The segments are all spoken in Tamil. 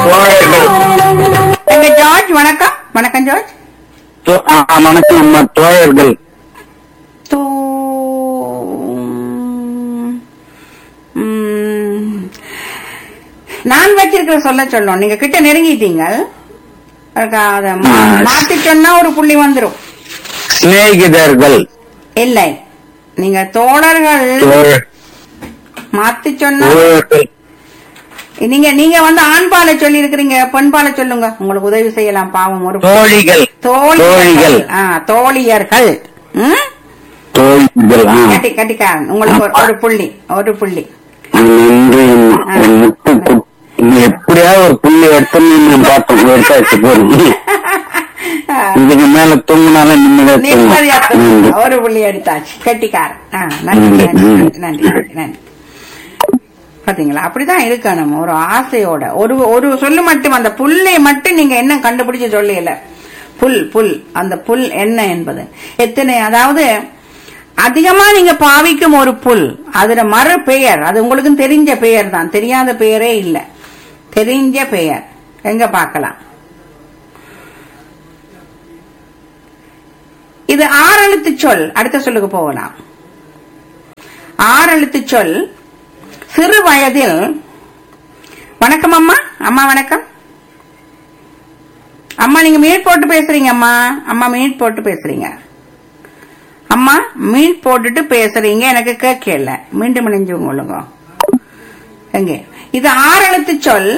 தோழர்கள் எங்க ஜார்ஜ் வணக்கம் வணக்கம் ஜார்ஜ் தோ- ஆ, வணக்கம் அம்மா தோழர்கள் தோ ம், நான் வச்சிருக்கிற சொல்ல சொல்லும் நீங்க கிட்ட நெருங்கிட்டீங்க அதுக்கு அத மா- மாத்தி சொன்னா ஒரு புள்ளி வந்துரும் சிநேகிதர்கள் இல்லை நீங்க தோழர்கள் தோழ- மாத்தி சொன்னா தோழர்கள் நீங்க நீங்க வந்து ஆண் பாலை சொல்லி இருக்கிறீங்க பெண் பாலை சொல்லுங்க உங்களுக்கு உதவி செய்யலாம் பாவம் ஒரு தோழிகள் தோழியர்கள் தோழிகள் ஆ, தோழியர்கள் ம்? தோழிகள் ஆ. கட்டி கட்டிக்காரன் உங்களுக்கு ஒரு- ஒரு புள்ளி ஒரு புள்ளி நன்றி அம்மா. ஒரு முட்டு கு- நீ எப்படியாவது ஒரு புள்ளி எடுத்து நான் பார்த்தோம் எடுத்தாச்சு போதும் இதுக்கு மேல தூங்கினாலும் நிம்மதியா நிம்மதியா தூங்கும் நன்றி ஒரு புள்ளி எடுத்தாச்சு கட்டிக்காரன் ஆ, நன்றி நன்றி நன்றி நன்றி நன்றி நன்றி பாத்தீங்களா அப்படிதான் இருக்கணும் ஒரு ஆசையோட ஒரு ஒரு சொல்லு மட்டும் அந்த புல்லை மட்டும் நீங்க என்ன கண்டுபிடிச்சு சொல்லல புல் புல் அந்த புல் என்ன என்பது எத்தனை அதாவது அதிகமா நீங்க பாவிக்கும் ஒரு புல் அதுல மறு பெயர் அது உங்களுக்கு தெரிஞ்ச பெயர் தான் தெரியாத பெயரே இல்ல தெரிஞ்ச பெயர் எங்க பார்க்கலாம் இது ஆறெழுத்து சொல் அடுத்த சொல்லுக்கு போகலாம் ஆறெழுத்து சொல் சிறு வயதில் வணக்கம் அம்மா அம்மா வணக்கம் அம்மா நீங்க மீட் போட்டு பேசுறீங்க அம்மா அம்மா மீட் போட்டு பேசுறீங்க அம்மா மீட் போட்டுட்டு பேசுறீங்க எனக்கு கேட்கல மீண்டும் இணைஞ்சு கொள்ளுங்க எங்க இது ஆறு எழுத்து சொல்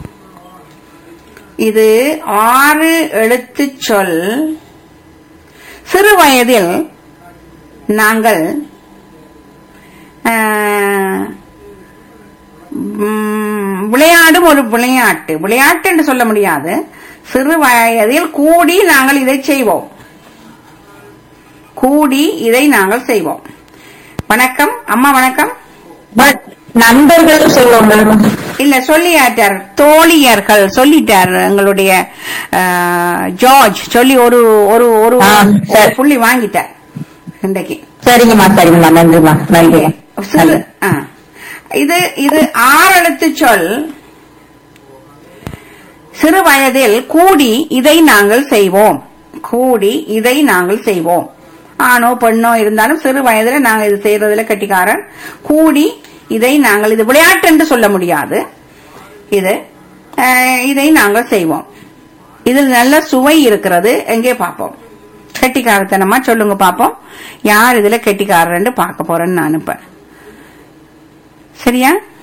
இது ஆறு எழுத்து சொல் சிறு வயதில் நாங்கள் ஆஹ், உம், விளையாடும் ஒரு விளையாட்டு விளையாட்டு என்று சொல்ல முடியாது சிறு வயதில் கூடி நாங்கள் இதை செய்வோம் கூடி இதை நாங்கள் செய்வோம் வணக்கம் அம்மா வணக்கம் நண்பர்கள் சொல்லுவோம் இல்ல சொல்லியாட்டார் தோழியர்கள் சொல்லிட்டார் எங்களுடைய ஆஹ், ஜார்ஜ் சொல்லி ஒரு ஒரு ஒரு ஆ, சரி. ஒரு புள்ளி வாங்கிட்டார் இன்றைக்கு சரிங்கம்மா சரிங்கம்மா நன்றிம்மா நன்றிம்மா சிறு ஆ. இது இது ஆறெழுத்து சொல் சிறு வயதில் கூடி இதை நாங்கள் செய்வோம் கூடி இதை நாங்கள் செய்வோம் ஆணோ பெண்ணோ இருந்தாலும் சிறு வயதுல நாங்க இது செய்யறதுல கட்டிக்காரன் கூடி இதை நாங்கள் இது விளையாட்டு என்று சொல்ல முடியாது இது அஹ், இதை நாங்கள் செய்வோம் இதில் நல்ல சுவை இருக்கிறது எங்கே பார்ப்போம் கெட்டிக்காரத்தனமா சொல்லுங்க பாப்போம் யார் இதுல கெட்டிக்காரன்னு பார்க்க போறேன்னு நான் இப்ப சரியா